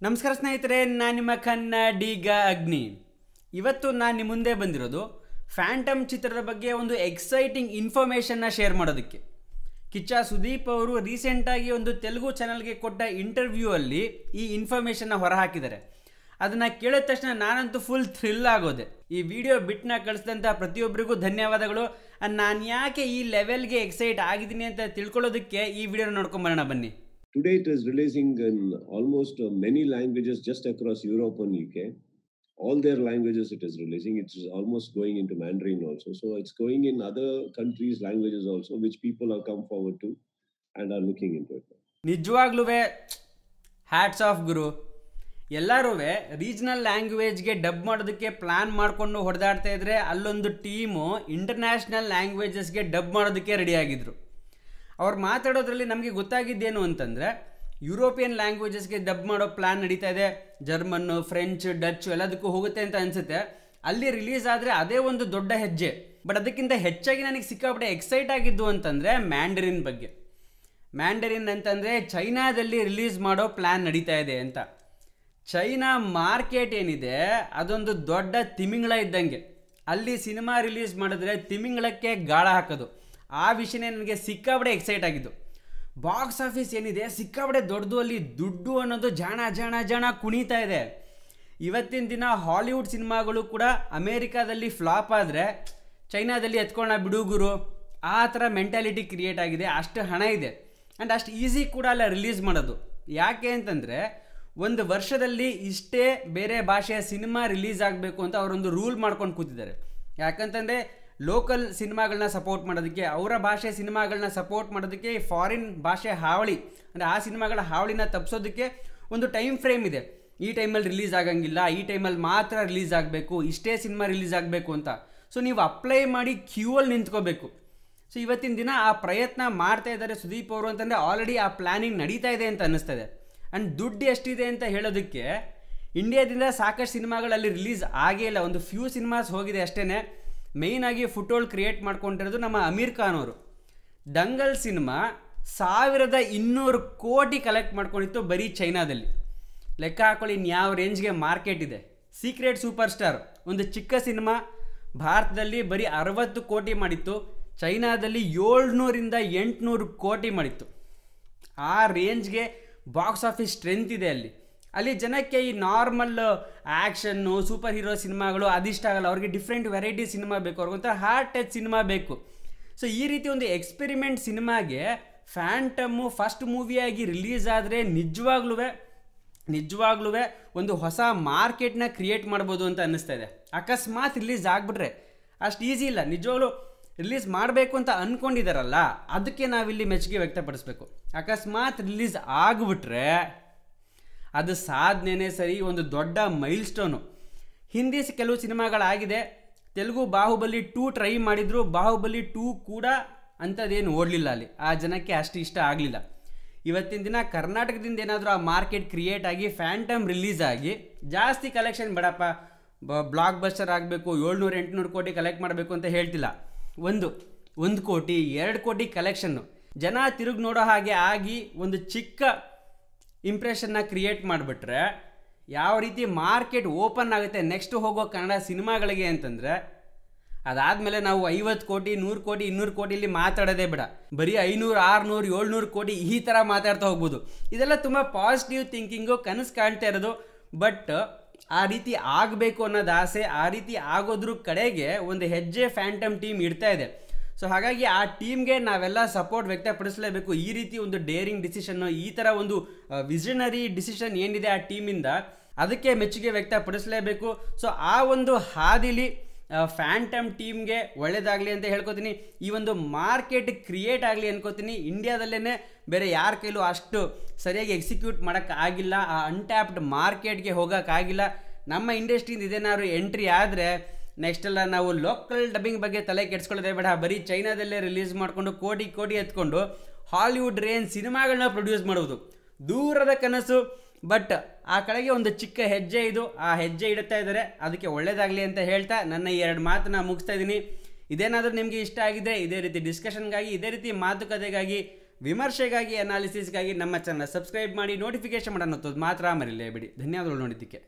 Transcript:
ನಮಸ್ಕಾರ ಸ್ನೇಹಿತರೆ ನಾನು ನಿಮ್ಮ ಕನ್ನಡಿಗ ಅಗ್ನಿ ಇವತ್ತು ನಾನು ನಿಮ್ಮ ಮುಂದೆ ಬಂದಿರೋದು ಫ್ಯಾಂಟಮ್ ಚಿತ್ರದ ಬಗ್ಗೆ ಒಂದು ಎಕ್ಸೈಟಿಂಗ್ ಇನ್ಫಾರ್ಮೇಷನ್ನ ಶೇರ್ ಮಾಡೋದಕ್ಕೆ ಕಿಚ್ಚ ಸುದೀಪ್ ಅವರು ರೀಸೆಂಟಾಗಿ ಒಂದು ತೆಲುಗು ಚಾನಲ್ಗೆ ಕೊಟ್ಟ ಇಂಟರ್ವ್ಯೂ ಅಲ್ಲಿ ಈ ಇನ್ಫಾರ್ಮೇಷನ್ನ ಹೊರಹಾಕಿದ್ದಾರೆ ಅದನ್ನು ಕೇಳಿದ ತಕ್ಷಣ ನಾನಂತೂ ಫುಲ್ ಥ್ರಿಲ್ ಆಗೋದೆ ಈ ವಿಡಿಯೋ ಬಿಟ್ನ ಕಳಿಸಿದಂಥ ಪ್ರತಿಯೊಬ್ಬರಿಗೂ ಧನ್ಯವಾದಗಳು ನಾನು ಯಾಕೆ ಈ ಲೆವೆಲ್ಗೆ ಎಕ್ಸೈಟ್ ಆಗಿದ್ದೀನಿ ಅಂತ ತಿಳ್ಕೊಳ್ಳೋದಕ್ಕೆ ಈ ವಿಡಿಯೋನ ನೋಡ್ಕೊಂಬರೋಣ ಬನ್ನಿ Today it is releasing in almost uh, many languages just across Europe and UK. All their languages it is releasing. It's almost going into Mandarin also. So it's going in other countries' languages also, which people have come forward to and are looking into it. ನಿಜವಾಗ್ಲೂ hats off ಗುರು ಎಲ್ಲರೂ regional ಲ್ಯಾಂಗ್ವೇಜ್ಗೆ dub ಮಾಡೋದಕ್ಕೆ plan ಮಾಡಿಕೊಂಡು ಹೊಡೆದಾಡ್ತಾ ಇದ್ರೆ ಅಲ್ಲೊಂದು team international ಲ್ಯಾಂಗ್ವೇಜಸ್ಗೆ dub ಮಾಡೋದಕ್ಕೆ ರೆಡಿಯಾಗಿದ್ರು ಅವ್ರು ಮಾತಾಡೋದ್ರಲ್ಲಿ ನಮಗೆ ಗೊತ್ತಾಗಿದ್ದೇನು ಅಂತಂದರೆ ಯುರೋಪಿಯನ್ ಲ್ಯಾಂಗ್ವೇಜಸ್ಗೆ ಡಬ್ ಮಾಡೋ ಪ್ಲ್ಯಾನ್ ನಡೀತಾ ಇದೆ ಜರ್ಮನ್ನು ಫ್ರೆಂಚ್ ಡಚ್ ಎಲ್ಲದಕ್ಕೂ ಹೋಗುತ್ತೆ ಅಂತ ಅನಿಸುತ್ತೆ ಅಲ್ಲಿ ರಿಲೀಸ್ ಆದರೆ ಅದೇ ಒಂದು ದೊಡ್ಡ ಹೆಜ್ಜೆ ಬಟ್ ಅದಕ್ಕಿಂತ ಹೆಚ್ಚಾಗಿ ನನಗೆ ಸಿಕ್ಕಾಪಟ್ಟೆ ಎಕ್ಸೈಟ್ ಆಗಿದ್ದು ಅಂತಂದರೆ ಮ್ಯಾಂಡರಿನ್ ಬಗ್ಗೆ ಮ್ಯಾಂಡರಿನ್ ಅಂತಂದರೆ ಚೈನಾದಲ್ಲಿ ರಿಲೀಸ್ ಮಾಡೋ ಪ್ಲ್ಯಾನ್ ನಡೀತಾ ಇದೆ ಅಂತ ಚೈನಾ ಮಾರ್ಕೆಟ್ ಏನಿದೆ ಅದೊಂದು ದೊಡ್ಡ ತಿಮಿಂಗಳ ಇದ್ದಂಗೆ ಅಲ್ಲಿ ಸಿನಿಮಾ ರಿಲೀಸ್ ಮಾಡಿದ್ರೆ ತಿಮಿಂಗಳಕ್ಕೆ ಗಾಳ ಹಾಕೋದು ಆ ವಿಷಯನೇ ನನಗೆ ಸಿಕ್ಕಾಪಡೆ ಎಕ್ಸೈಟ್ ಆಗಿದ್ದು ಬಾಕ್ಸ್ ಆಫೀಸ್ ಏನಿದೆ ಸಿಕ್ಕಾಪಡೆ ದೊಡ್ಡದು ಅಲ್ಲಿ ದುಡ್ಡು ಅನ್ನೋದು ಜಾಣ ಜಾಣ ಜಾಣ ಕುಣಿತಾ ಇದೆ ಇವತ್ತಿನ ದಿನ ಹಾಲಿವುಡ್ ಸಿನಿಮಾಗಳು ಕೂಡ ಅಮೇರಿಕಾದಲ್ಲಿ ಫ್ಲಾಪ್ ಆದರೆ ಚೈನಾದಲ್ಲಿ ಎತ್ಕೊಳ್ಳೋಣ ಬಿಡುಗುರು ಆ ಥರ ಮೆಂಟಾಲಿಟಿ ಕ್ರಿಯೇಟ್ ಆಗಿದೆ ಅಷ್ಟು ಹಣ ಇದೆ ಆ್ಯಂಡ್ ಅಷ್ಟು ಈಸಿ ಕೂಡ ಅಲ್ಲ ರಿಲೀಸ್ ಮಾಡೋದು ಯಾಕೆ ಅಂತಂದರೆ ಒಂದು ವರ್ಷದಲ್ಲಿ ಇಷ್ಟೇ ಬೇರೆ ಭಾಷೆಯ ಸಿನಿಮಾ ರಿಲೀಸ್ ಆಗಬೇಕು ಅಂತ ಅವರೊಂದು ರೂಲ್ ಮಾಡ್ಕೊಂಡು ಕೂತಿದ್ದಾರೆ ಯಾಕಂತಂದರೆ ಲೋಕಲ್ ಸಿನಿಮಾಗಳನ್ನ ಸಪೋರ್ಟ್ ಮಾಡೋದಕ್ಕೆ ಅವರ ಭಾಷೆ ಸಿನಿಮಾಗಳನ್ನ ಸಪೋರ್ಟ್ ಮಾಡೋದಕ್ಕೆ ಫಾರಿನ್ ಭಾಷೆ ಹಾವಳಿ ಅಂದರೆ ಆ ಸಿನಿಮಾಗಳ ಹಾವಳಿನ ತಪ್ಪಿಸೋದಕ್ಕೆ ಒಂದು ಟೈಮ್ ಫ್ರೇಮ್ ಇದೆ ಈ ಟೈಮಲ್ಲಿ ರಿಲೀಸ್ ಆಗಂಗಿಲ್ಲ ಈ ಟೈಮಲ್ಲಿ ಮಾತ್ರ ರಿಲೀಸ್ ಆಗಬೇಕು ಇಷ್ಟೇ ಸಿನಿಮಾ ರಿಲೀಸ್ ಆಗಬೇಕು ಅಂತ ಸೊ ನೀವು ಅಪ್ಲೈ ಮಾಡಿ ಕ್ಯೂ ಅಲ್ಲಿ ನಿಂತ್ಕೋಬೇಕು ಸೊ ಇವತ್ತಿನ ದಿನ ಆ ಪ್ರಯತ್ನ ಮಾಡ್ತಾ ಇದ್ದಾರೆ ಸುದೀಪ್ ಅವರು ಅಂತಂದರೆ ಆಲ್ರೆಡಿ ಆ ಪ್ಲ್ಯಾನಿಂಗ್ ನಡೀತಾ ಇದೆ ಅಂತ ಅನ್ನಿಸ್ತಾ ಇದೆ ಆ್ಯಂಡ್ ದುಡ್ಡು ಎಷ್ಟಿದೆ ಅಂತ ಹೇಳೋದಕ್ಕೆ ಇಂಡಿಯಾದಿಂದ ಸಾಕಷ್ಟು ಸಿನಿಮಾಗಳಲ್ಲಿ ರಿಲೀಸ್ ಆಗೇ ಇಲ್ಲ ಒಂದು ಫ್ಯೂ ಸಿನಿಮಾಸ್ ಹೋಗಿದೆ ಅಷ್ಟೇ ಮೇಯ್ನಾಗಿ ಫುಟೋಲ್ ಕ್ರಿಯೇಟ್ ಮಾಡ್ಕೊಂಡಿರೋದು ನಮ್ಮ ಅಮೀರ್ ಖಾನ್ ಅವರು ದಂಗಲ್ ಸಿನಿಮಾ ಸಾವಿರದ ಇನ್ನೂರು ಕೋಟಿ ಕಲೆಕ್ಟ್ ಮಾಡ್ಕೊಂಡಿತ್ತು ಬರೀ ಚೈನಾದಲ್ಲಿ ಲೆಕ್ಕ ಹಾಕೊಳ್ಳಿ ಇನ್ಯಾವ ರೇಂಜ್ಗೆ ಮಾರ್ಕೆಟ್ ಇದೆ ಸೀಕ್ರೆಟ್ ಸೂಪರ್ ಸ್ಟಾರ್ ಒಂದು ಚಿಕ್ಕ ಸಿನಿಮಾ ಭಾರತದಲ್ಲಿ ಬರೀ ಅರವತ್ತು ಕೋಟಿ ಮಾಡಿತ್ತು ಚೈನಾದಲ್ಲಿ ಏಳ್ನೂರಿಂದ ಎಂಟುನೂರು ಕೋಟಿ ಮಾಡಿತ್ತು ಆ ರೇಂಜ್ಗೆ ಬಾಕ್ಸ್ ಆಫೀಸ್ ಸ್ಟ್ರೆಂತ್ ಇದೆ ಅಲ್ಲಿ ಅಲ್ಲಿ ಜನಕ್ಕೆ ಈ ನಾರ್ಮಲ್ ಆ್ಯಕ್ಷನ್ನು ಸೂಪರ್ ಹೀರೋ ಸಿನಿಮಾಗಳು ಅದಿಷ್ಟ ಆಗಲ್ಲ ಅವ್ರಿಗೆ ಡಿಫ್ರೆಂಟ್ ವೆರೈಟಿ ಸಿನಿಮಾ ಬೇಕು ಅವ್ರಿಗೊಂಥರ ಹಾರ್ಟ್ ಟಚ್ ಸಿನಿಮಾ ಬೇಕು ಸೊ ಈ ರೀತಿ ಒಂದು ಎಕ್ಸ್ಪೆರಿಮೆಂಟ್ ಸಿನಿಮಾಗೆ ಫ್ಯಾಂಟಮ್ಮು ಫಸ್ಟ್ ಮೂವಿಯಾಗಿ ರಿಲೀಸ್ ಆದರೆ ನಿಜವಾಗ್ಲೂ ನಿಜವಾಗ್ಲೂ ಒಂದು ಹೊಸ ಮಾರ್ಕೆಟ್ನ ಕ್ರಿಯೇಟ್ ಮಾಡ್ಬೋದು ಅಂತ ಅನ್ನಿಸ್ತಾ ಇದೆ ಅಕಸ್ಮಾತ್ ರಿಲೀಸ್ ಆಗಿಬಿಟ್ರೆ ಅಷ್ಟು ಈಸಿ ಇಲ್ಲ ನಿಜವಾಗ್ಲೂ ರಿಲೀಸ್ ಮಾಡಬೇಕು ಅಂತ ಅಂದ್ಕೊಂಡಿದ್ದಾರಲ್ಲ ಅದಕ್ಕೆ ನಾವಿಲ್ಲಿ ಮೆಚ್ಚುಗೆ ವ್ಯಕ್ತಪಡಿಸ್ಬೇಕು ಅಕಸ್ಮಾತ್ ರಿಲೀಸ್ ಆಗಿಬಿಟ್ರೆ ಅದು ಸಾಧನೆನೇ ಸರಿ ಒಂದು ದೊಡ್ಡ ಮೈಲ್ ಸ್ಟೋನು ಹಿಂದಿ ಕೆಲವು ಸಿನಿಮಾಗಳಾಗಿದೆ ತೆಲುಗು ಬಾಹುಬಲಿ ಟೂ ಟ್ರೈ ಮಾಡಿದ್ರು ಬಾಹುಬಲಿ ಟೂ ಕೂಡ ಅಂಥದ್ದೇನು ಓಡಲಿಲ್ಲ ಅಲ್ಲಿ ಆ ಜನಕ್ಕೆ ಅಷ್ಟು ಇಷ್ಟ ಆಗಲಿಲ್ಲ ಇವತ್ತಿನ ದಿನ ಕರ್ನಾಟಕದಿಂದ ಏನಾದರೂ ಆ ಮಾರ್ಕೆಟ್ ಕ್ರಿಯೇಟ್ ಆಗಿ ಫ್ಯಾಂಟಮ್ ರಿಲೀಸ್ ಆಗಿ ಜಾಸ್ತಿ ಕಲೆಕ್ಷನ್ ಬೇಡಪ್ಪ ಬ್ಲಾಕ್ ಬಸ್ಟರ್ ಆಗಬೇಕು ಏಳ್ನೂರು ಎಂಟುನೂರು ಕೋಟಿ ಕಲೆಕ್ಟ್ ಮಾಡಬೇಕು ಅಂತ ಹೇಳ್ತಿಲ್ಲ ಒಂದು ಒಂದು ಕೋಟಿ ಎರಡು ಕೋಟಿ ಕಲೆಕ್ಷನ್ನು ಜನ ತಿರುಗಿ ನೋಡೋ ಹಾಗೆ ಆಗಿ ಒಂದು ಚಿಕ್ಕ ಇಂಪ್ರೆಷನ್ನ ಕ್ರಿಯೇಟ್ ಮಾಡಿಬಿಟ್ರೆ ಯಾವ ರೀತಿ ಮಾರ್ಕೆಟ್ ಓಪನ್ ಆಗುತ್ತೆ ನೆಕ್ಸ್ಟ್ ಹೋಗೋ ಕನ್ನಡ ಸಿನಿಮಾಗಳಿಗೆ ಅಂತಂದರೆ ಅದಾದಮೇಲೆ ನಾವು ಐವತ್ತು ಕೋಟಿ ನೂರು ಕೋಟಿ ಇನ್ನೂರು ಕೋಟಿಲಿ ಮಾತಾಡೋದೇ ಬೇಡ ಬರೀ ಐನೂರು ಆರುನೂರು ಏಳ್ನೂರು ಕೋಟಿ ಈ ಥರ ಮಾತಾಡ್ತಾ ಹೋಗ್ಬೋದು ಇದೆಲ್ಲ ತುಂಬ ಪಾಸಿಟಿವ್ ಥಿಂಕಿಂಗು ಕನಸು ಕಾಣ್ತಾ ಇರೋದು ಬಟ್ ಆ ರೀತಿ ಆಗಬೇಕು ಅನ್ನೋದು ಆಸೆ ಆ ರೀತಿ ಆಗೋದ್ರ ಕಡೆಗೆ ಒಂದು ಹೆಜ್ಜೆ ಫ್ಯಾಂಟಮ್ ಟೀಮ್ ಇಡ್ತಾ ಇದೆ ಸೊ ಹಾಗಾಗಿ ಆ ಟೀಮ್ಗೆ ನಾವೆಲ್ಲ ಸಪೋರ್ಟ್ ವ್ಯಕ್ತಪಡಿಸಲೇಬೇಕು ಈ ರೀತಿ ಒಂದು ಡೇರಿಂಗ್ ಡಿಸಿಷನ್ನು ಈ ಥರ ಒಂದು ವಿಷನರಿ ಡಿಸಿಷನ್ ಏನಿದೆ ಆ ಟೀಮಿಂದ ಅದಕ್ಕೆ ಮೆಚ್ಚುಗೆ ವ್ಯಕ್ತಪಡಿಸಲೇಬೇಕು ಸೊ ಆ ಒಂದು ಹಾದಿಲಿ ಫ್ಯಾಂಟಮ್ ಟೀಮ್ಗೆ ಒಳ್ಳೇದಾಗಲಿ ಅಂತ ಹೇಳ್ಕೊತೀನಿ ಈ ಒಂದು ಮಾರ್ಕೆಟ್ ಕ್ರಿಯೇಟ್ ಆಗಲಿ ಅನ್ಕೋತೀನಿ ಇಂಡಿಯಾದಲ್ಲೇ ಬೇರೆ ಯಾರ ಕೈಲೂ ಅಷ್ಟು ಸರಿಯಾಗಿ ಎಕ್ಸಿಕ್ಯೂಟ್ ಮಾಡೋಕ್ಕಾಗಿಲ್ಲ ಆ ಅನ್ಟ್ಯಾಪ್ಡ್ ಮಾರ್ಕೆಟ್ಗೆ ಹೋಗೋಕ್ಕಾಗಿಲ್ಲ ನಮ್ಮ ಇಂಡಸ್ಟ್ರಿಯಿಂದ ಇದೇನಾದ್ರು ಎಂಟ್ರಿ ಆದರೆ ನೆಕ್ಸ್ಟ್ ಎಲ್ಲ ನಾವು ಲೋಕಲ್ ಡಬ್ಬಿಂಗ್ ಬಗ್ಗೆ ತಲೆ ಕೆಡ್ಸ್ಕೊಳ್ಳೋದೇ ಬೇಡ ಬರೀ ಚೈನಾದಲ್ಲೇ ರಿಲೀಸ್ ಮಾಡಿಕೊಂಡು ಕೋಟಿ ಕೋಟಿ ಎತ್ಕೊಂಡು ಹಾಲಿವುಡ್ ರೇಂಜ್ ಸಿನಿಮಾಗಳನ್ನ ಪ್ರೊಡ್ಯೂಸ್ ಮಾಡೋದು ದೂರದ ಕನಸು ಬಟ್ ಆ ಕಡೆಗೆ ಒಂದು ಚಿಕ್ಕ ಹೆಜ್ಜೆ ಇದು ಆ ಹೆಜ್ಜೆ ಇಡುತ್ತಾ ಇದ್ದಾರೆ ಅದಕ್ಕೆ ಒಳ್ಳೇದಾಗಲಿ ಅಂತ ಹೇಳ್ತಾ ನನ್ನ ಈ ಎರಡು ಮಾತನ್ನ ಮುಗಿಸ್ತಾ ಇದ್ದೀನಿ ಇದೇನಾದರೂ ನಿಮಗೆ ಇಷ್ಟ ಆಗಿದೆ ಇದೇ ರೀತಿ ಡಿಸ್ಕಷನ್ಗಾಗಿ ಇದೇ ರೀತಿ ಮಾತುಕತೆಗಾಗಿ ವಿಮರ್ಶೆಗಾಗಿ ಅನಾಲಿಸಿಸ್ಗಾಗಿ ನಮ್ಮ ಚಾನಲ್ ಸಬ್ಸ್ಕ್ರೈಬ್ ಮಾಡಿ ನೋಟಿಫಿಕೇಶನ್ ಮಾಡೋದು ಮಾತ್ರ ಮರಿಲೇಬೇಡಿ ಧನ್ಯವಾದಗಳು ನೋಡಿದ್ದಕ್ಕೆ